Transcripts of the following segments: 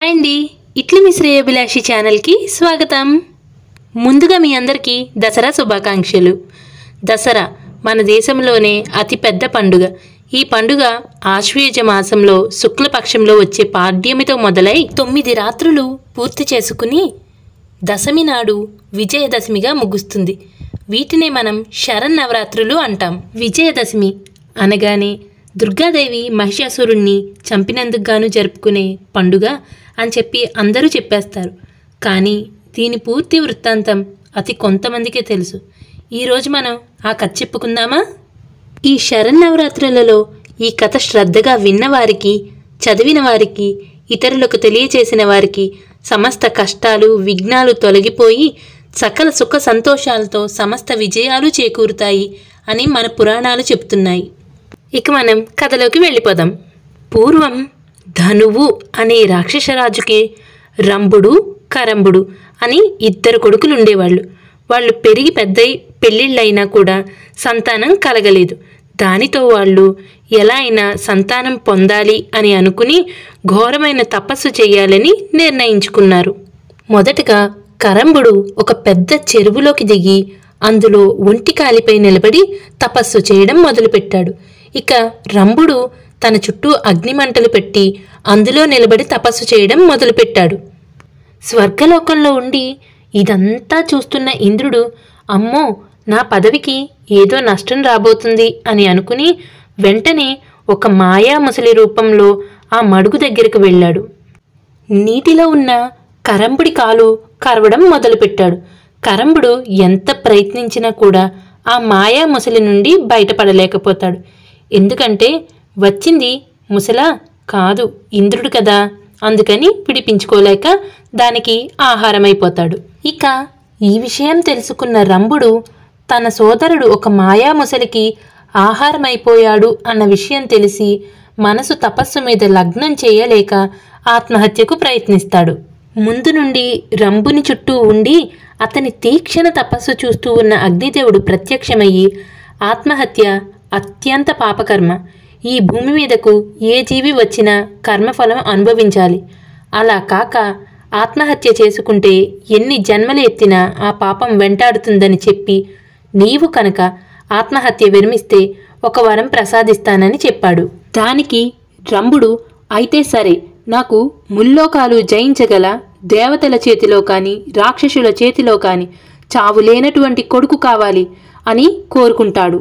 hi అండి ఇట్లు మీ శ్రేయోభిలాషి ఛానల్కి స్వాగతం ముందుగా మీ అందరికీ దసరా శుభాకాంక్షలు దసరా మన దేశంలోనే అతిపెద్ద పండుగ ఈ పండుగ ఆశ్వయుజ మాసంలో శుక్లపక్షంలో వచ్చే పాడ్యమితో మొదలై తొమ్మిది రాత్రులు పూర్తి చేసుకుని దశమి నాడు విజయదశమిగా ముగుస్తుంది వీటినే మనం శరన్నవరాత్రులు అంటాం విజయదశమి అనగానే దుర్గాదేవి మహిషాసురుణ్ణి చంపినందుకు గాను జరుపుకునే పండుగ అని చెప్పి అందరూ చెప్పేస్తారు కానీ దీని పూర్తి వృత్తాంతం అతి కొంతమందికే తెలుసు ఈరోజు మనం ఆ కథ చెప్పుకుందామా ఈ శరన్నవరాత్రులలో ఈ కథ శ్రద్ధగా విన్నవారికి చదివిన వారికి ఇతరులకు తెలియచేసిన వారికి సమస్త కష్టాలు విఘ్నాలు తొలగిపోయి సకల సుఖ సంతోషాలతో సమస్త విజయాలు చేకూరుతాయి అని మన పురాణాలు చెప్తున్నాయి ఇక మనం కథలోకి వెళ్ళిపోదాం పూర్వం ధనువు అనే రాక్షసరాజుకి రంభుడు కరంబుడు అని ఇద్దరు కొడుకులు ఉండేవాళ్ళు వాళ్ళు పెరిగి పెద్దయి పెళ్ళిళ్ళైనా కూడా సంతానం కలగలేదు దానితో వాళ్ళు ఎలా అయినా సంతానం పొందాలి అని అనుకుని ఘోరమైన తపస్సు చేయాలని నిర్ణయించుకున్నారు మొదటగా కరంబుడు ఒక పెద్ద చెరువులోకి దిగి అందులో ఒంటి కాలిపై నిలబడి తపస్సు చేయడం మొదలుపెట్టాడు ఇక రంభుడు తన చుట్టూ అగ్నిమంటలు పెట్టి అందులో నిలబడి తపస్సు చేయడం మొదలుపెట్టాడు స్వర్గలోకంలో ఉండి ఇదంతా చూస్తున్న ఇంద్రుడు అమ్మో నా పదవికి ఏదో నష్టం రాబోతుంది అని అనుకుని వెంటనే ఒక మాయా ముసలి రూపంలో ఆ మడుగు దగ్గరకు వెళ్ళాడు నీటిలో ఉన్న కరంబుడి కాలు కరవడం మొదలుపెట్టాడు కరంబుడు ఎంత ప్రయత్నించినా కూడా ఆ మాయా ముసలి నుండి బయటపడలేకపోతాడు ఎందుకంటే వచ్చింది ముసలా కాదు ఇంద్రుడు కదా అందుకని విడిపించుకోలేక దానికి ఆహారమైపోతాడు ఇక ఈ విషయం తెలుసుకున్న రంభుడు తన సోదరుడు ఒక మాయా ముసలికి ఆహారమైపోయాడు అన్న విషయం తెలిసి మనసు తపస్సు మీద లగ్నం చేయలేక ఆత్మహత్యకు ప్రయత్నిస్తాడు ముందు నుండి రంభుని చుట్టూ ఉండి అతని తీక్షణ తపస్సు చూస్తూ ఉన్న అగ్నిదేవుడు ప్రత్యక్షమయ్యి ఆత్మహత్య అత్యంత పాపకర్మ ఈ భూమి మీదకు ఏ జీవి వచ్చినా కర్మఫలం అనుభవించాలి అలా కాక ఆత్మహత్య చేసుకుంటే ఎన్ని జన్మలు ఎత్తినా ఆ పాపం వెంటాడుతుందని చెప్పి నీవు కనుక ఆత్మహత్య విరమిస్తే ఒక వరం ప్రసాదిస్తానని చెప్పాడు దానికి రంభుడు అయితే సరే నాకు ముల్లోకాలు జయించగల దేవతల చేతిలో కానీ రాక్షసుల చేతిలో కానీ చావు లేనటువంటి కొడుకు కావాలి అని కోరుకుంటాడు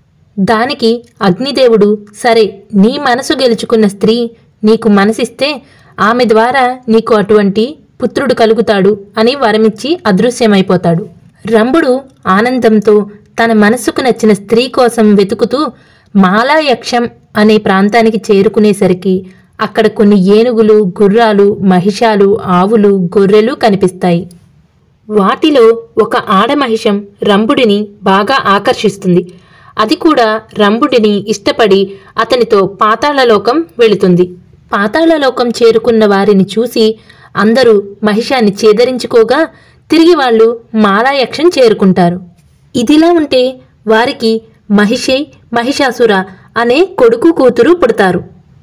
దానికి అగ్నిదేవుడు సరే నీ మనసు గెలుచుకున్న స్త్రీ నీకు మనసిస్తే ఆమె ద్వారా నీకు అటువంటి పుత్రుడు కలుగుతాడు అని వరమిచ్చి అదృశ్యమైపోతాడు రంభుడు ఆనందంతో తన మనసుకు నచ్చిన స్త్రీ కోసం వెతుకుతూ మాలాయక్షం అనే ప్రాంతానికి చేరుకునేసరికి అక్కడ కొన్ని ఏనుగులు గుర్రాలు మహిషాలు ఆవులు గొర్రెలు కనిపిస్తాయి వాటిలో ఒక ఆడమహిషం రంభుడిని బాగా ఆకర్షిస్తుంది అది కూడా రంభుడిని ఇష్టపడి అతనితో పాతాళలోకం వెళుతుంది పాతాళలోకం చేరుకున్న వారిని చూసి అందరూ మహిషాన్ని చేదరించుకోగా తిరిగి వాళ్ళు మాలాయక్షం చేరుకుంటారు ఇదిలా ఉంటే వారికి మహిషై మహిషాసుర అనే కొడుకు కూతురు పుడతారు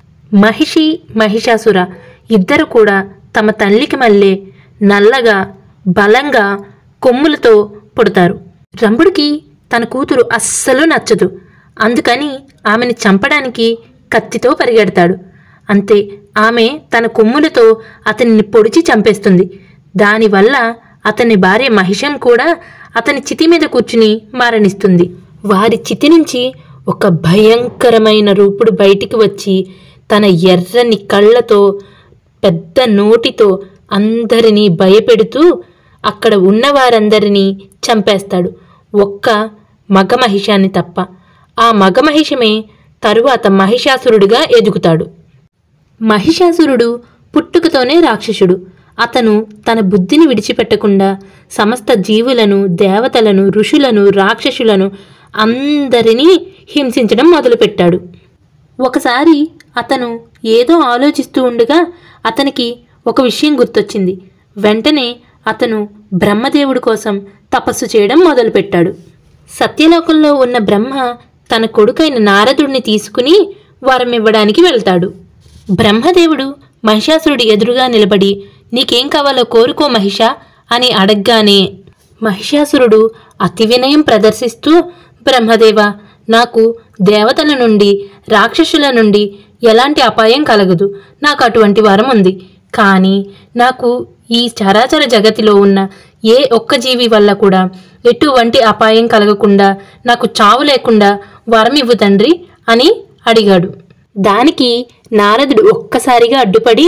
మహిషి మహిషాసుర ఇద్దరు కూడా తమ తల్లికి మళ్ళే నల్లగా బలంగా కొమ్ములతో పుడతారు రంభుడికి తన కూతురు అస్సలు నచ్చదు అందుకని ఆమెను చంపడానికి కత్తితో పరిగెడతాడు అంతే ఆమె తన కొమ్ములతో అతనిని పొడిచి చంపేస్తుంది దానివల్ల అతని భార్య మహిషం కూడా అతని చితి మీద కూర్చుని మరణిస్తుంది వారి చితి నుంచి ఒక భయంకరమైన రూపుడు బయటికి వచ్చి తన ఎర్రని కళ్ళతో పెద్ద నోటితో అందరినీ భయపెడుతూ అక్కడ ఉన్నవారందరినీ చంపేస్తాడు ఒక్క మగమహిషాన్ని తప్ప ఆ మగమహిషమే తరువాత మహిషాసురుడిగా ఎదుగుతాడు మహిషాసురుడు పుట్టుకతోనే రాక్షసుడు అతను తన బుద్ధిని విడిచిపెట్టకుండా సమస్త జీవులను దేవతలను ఋషులను రాక్షసులను అందరినీ హింసించడం మొదలుపెట్టాడు ఒకసారి అతను ఏదో ఆలోచిస్తూ ఉండగా అతనికి ఒక విషయం గుర్తొచ్చింది వెంటనే అతను బ్రహ్మదేవుడి కోసం తపస్సు చేయడం మొదలుపెట్టాడు సత్యలోకంలో ఉన్న బ్రహ్మ తన కొడుకైన నారదుడిని తీసుకుని వరం ఇవ్వడానికి వెళ్తాడు బ్రహ్మదేవుడు మహిషాసురుడి ఎదురుగా నిలబడి నీకేం కావాలో కోరుకో మహిష అని అడగ్గానే మహిషాసురుడు అతి వినయం ప్రదర్శిస్తూ బ్రహ్మదేవ నాకు దేవతల నుండి రాక్షసుల నుండి ఎలాంటి అపాయం కలగదు నాకు అటువంటి వరం ఉంది కానీ నాకు ఈ చరాచర జగతిలో ఉన్న ఏ ఒక్క జీవి వల్ల కూడా ఎటువంటి అపాయం కలగకుండా నాకు చావు లేకుండా వరం ఇవ్వు తండ్రి అని అడిగాడు దానికి నారదుడు ఒక్కసారిగా అడ్డుపడి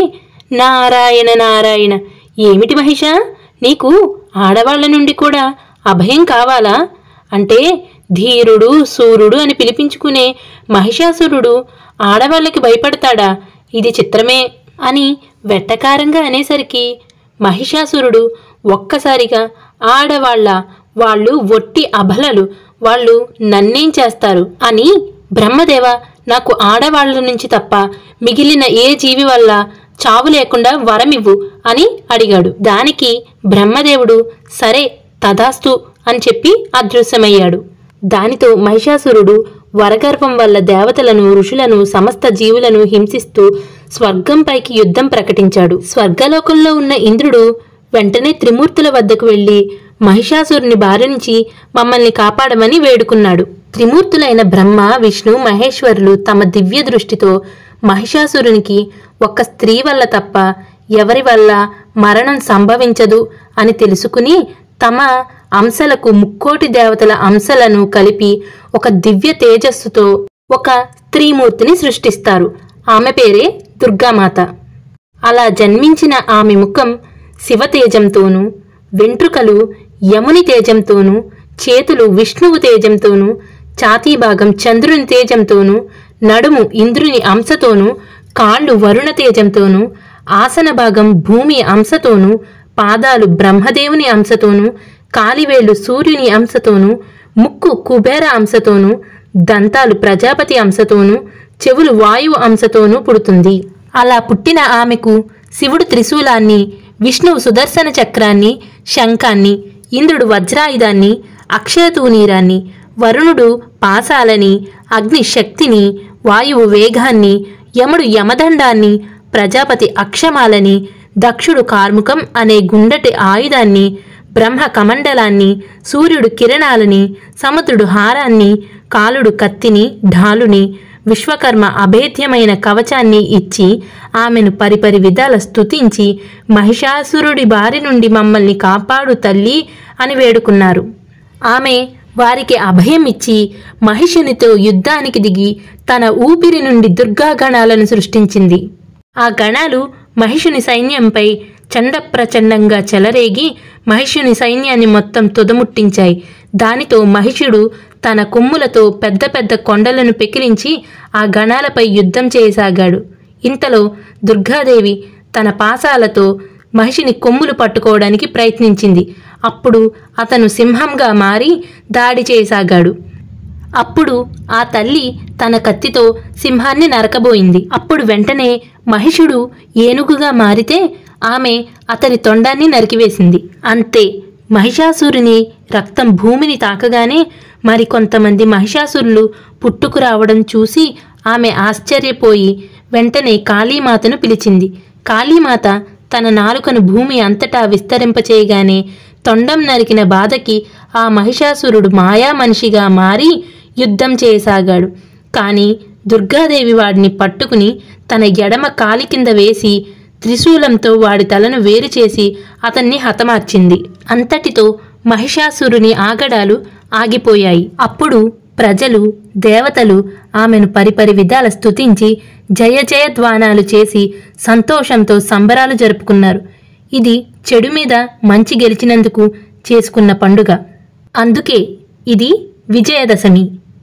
నారాయణ నారాయణ ఏమిటి మహిష నీకు ఆడవాళ్ల నుండి కూడా అభయం కావాలా అంటే ధీరుడు సూర్యుడు అని పిలిపించుకునే మహిషాసురుడు ఆడవాళ్ళకి భయపడతాడా ఇది చిత్రమే అని వెట్టకారంగా అనేసరికి మహిషాసురుడు ఒక్కసారిగా ఆడవాళ్ళ వాళ్ళు ఒట్టి అబలలు వాళ్ళు నన్నేం చేస్తారు అని బ్రహ్మదేవ నాకు ఆడవాళ్ల నుంచి తప్ప మిగిలిన ఏ జీవి వల్ల చావు లేకుండా వరమివ్వు అని అడిగాడు దానికి బ్రహ్మదేవుడు సరే తదాస్తు అని చెప్పి అదృశ్యమయ్యాడు దానితో మహిషాసురుడు వరగర్వం వల్ల దేవతలను ఋషులను సమస్త జీవులను హింసిస్తూ స్వర్గంపైకి యుద్ధం ప్రకటించాడు స్వర్గలోకంలో ఉన్న ఇంద్రుడు వెంటనే త్రిమూర్తుల వద్దకు వెళ్లి మహిషాసురుని బారి నుంచి మమ్మల్ని కాపాడమని వేడుకున్నాడు త్రిమూర్తులైన బ్రహ్మ విష్ణు మహేశ్వరులు తమ దివ్య దృష్టితో మహిషాసురునికి ఒక్క స్త్రీ వల్ల తప్ప ఎవరి వల్ల మరణం సంభవించదు అని తెలుసుకుని తమ అంశలకు ముక్కోటి దేవతల అంశలను కలిపి ఒక దివ్య తేజస్సుతో ఒక స్త్రీమూర్తిని సృష్టిస్తారు ఆమె పేరే దుర్గామాత అలా జన్మించిన ఆమె ముఖం శివతేజంతోనూ వెంట్రుకలు యముని తేజంతోనూ చేతులు విష్ణువు తేజంతోనూ ఛాతీ భాగం చంద్రుని తేజంతోనూ నడుము ఇంద్రుని అంశతోనూ కాళ్ళు వరుణ తేజంతోనూ ఆసన భాగం భూమి అంశతోనూ పాదాలు బ్రహ్మదేవుని అంశతోనూ కాలివేళ్లు సూర్యుని అంశతోనూ ముక్కు కుబేర అంశతోనూ దంతాలు ప్రజాపతి అంశతోనూ చెవులు వాయువు అంశతోనూ పుడుతుంది అలా పుట్టిన ఆమెకు శివుడు త్రిశూలాన్ని విష్ణువు సుదర్శన చక్రాన్ని శంఖాన్ని ఇంద్రుడు వజ్రాయుధాన్ని అక్షయతూనీరాన్ని వరుణుడు పాశాలని అగ్ని శక్తిని వాయువు వేగాన్ని యముడు యమదండాన్ని ప్రజాపతి అక్షమాలని దక్షుడు కార్ముకం అనే గుండటి ఆయుధాన్ని బ్రహ్మ కమండలాన్ని సూర్యుడు కిరణాలని సముద్రుడు హారాన్ని కాలుడు కత్తిని ఢాలుని విశ్వకర్మ అభేద్యమైన కవచాన్ని ఇచ్చి ఆమెను పరిపరి విధాల స్తుతించి మహిషాసురుడి బారి నుండి మమ్మల్ని కాపాడు తల్లి అని వేడుకున్నారు ఆమె వారికి అభయం ఇచ్చి మహిషునితో యుద్ధానికి దిగి తన ఊపిరి నుండి దుర్గా గణాలను సృష్టించింది ఆ గణాలు మహిషుని సైన్యంపై చండప్రచండంగా చెలరేగి మహిషుని సైన్యాన్ని మొత్తం తుదముట్టించాయి దానితో మహిషుడు తన కొమ్ములతో పెద్ద పెద్ద కొండలను పెకిలించి ఆ గణాలపై యుద్ధం చేయసాగాడు ఇంతలో దుర్గాదేవి తన పాసాలతో మహిషిని కొమ్ములు పట్టుకోవడానికి ప్రయత్నించింది అప్పుడు అతను సింహంగా మారి దాడి చేయసాగాడు అప్పుడు ఆ తల్లి తన కత్తితో సింహాన్ని నరకబోయింది అప్పుడు వెంటనే మహిషుడు ఏనుగుగా మారితే ఆమె అతని తొండాన్ని నరికివేసింది అంతే మహిషాసురుని రక్తం భూమిని తాకగానే మరికొంతమంది మహిషాసురులు పుట్టుకు రావడం చూసి ఆమె ఆశ్చర్యపోయి వెంటనే కాళీమాతను పిలిచింది కాళీమాత తన నాలుకను భూమి అంతటా విస్తరింపచేయగానే తొండం నరికిన బాధకి ఆ మహిషాసురుడు మాయా మనిషిగా మారి యుద్ధం చేయసాగాడు కానీ దుర్గాదేవి వాడిని పట్టుకుని తన ఎడమ కాలి కింద వేసి త్రిశూలంతో వాడి తలను వేరు చేసి అతన్ని హతమార్చింది అంతటితో మహిషాసురుని ఆగడాలు ఆగిపోయాయి అప్పుడు ప్రజలు దేవతలు ఆమెను పరిపరి విధాల స్తుతించి జయ జయధ్వానాలు చేసి సంతోషంతో సంబరాలు జరుపుకున్నారు ఇది చెడు మీద మంచి గెలిచినందుకు చేసుకున్న పండుగ అందుకే ఇది విజయదశమి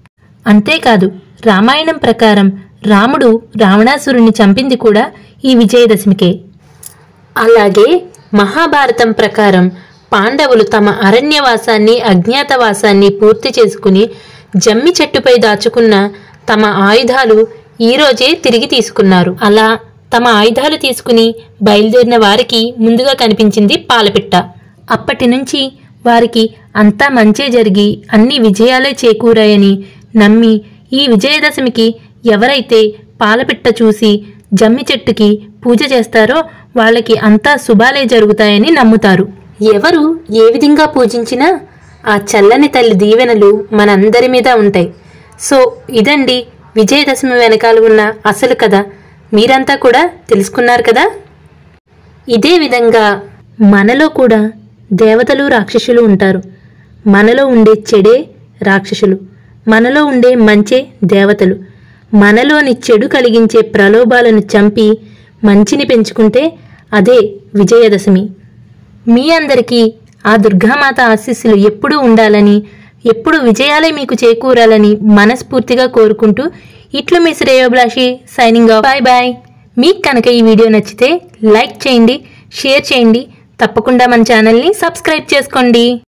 అంతేకాదు రామాయణం ప్రకారం రాముడు రావణాసురుణ్ణి చంపింది కూడా ఈ విజయదశమికే అలాగే మహాభారతం ప్రకారం పాండవులు తమ అరణ్యవాసాన్ని అజ్ఞాతవాసాన్ని పూర్తి చేసుకుని జమ్మి చెట్టుపై దాచుకున్న తమ ఆయుధాలు ఈరోజే తిరిగి తీసుకున్నారు అలా తమ ఆయుధాలు తీసుకుని బయలుదేరిన వారికి ముందుగా కనిపించింది పాలపిట్ట అప్పటి నుంచి వారికి అంతా మంచే జరిగి అన్ని విజయాలే చేకూరాయని నమ్మి ఈ విజయదశమికి ఎవరైతే పాలపిట్ట చూసి జమ్మి చెట్టుకి పూజ చేస్తారో వాళ్ళకి అంతా శుభాలే జరుగుతాయని నమ్ముతారు ఎవరు ఏ విధంగా పూజించినా ఆ చల్లని తల్లి దీవెనలు మనందరి మీద ఉంటాయి సో ఇదండి విజయదశమి వెనకాల ఉన్న అసలు కథ మీరంతా కూడా తెలుసుకున్నారు కదా ఇదే విధంగా మనలో కూడా దేవతలు రాక్షసులు ఉంటారు మనలో ఉండే చెడే రాక్షసులు మనలో ఉండే మంచే దేవతలు మనలోని చెడు కలిగించే ప్రలోభాలను చంపి మంచిని పెంచుకుంటే అదే విజయదశమి మీ అందరికీ ఆ దుర్గామాత ఆశీస్సులు ఎప్పుడూ ఉండాలని ఎప్పుడు విజయాలే మీకు చేకూరాలని మనస్ఫూర్తిగా కోరుకుంటూ ఇట్లు మీ శ్రేయోభిలాషి సైనింగ్ ఆఫ్ బాయ్ బాయ్ మీకు కనుక ఈ వీడియో నచ్చితే లైక్ చేయండి షేర్ చేయండి తప్పకుండా మన ఛానల్ని సబ్స్క్రైబ్ చేసుకోండి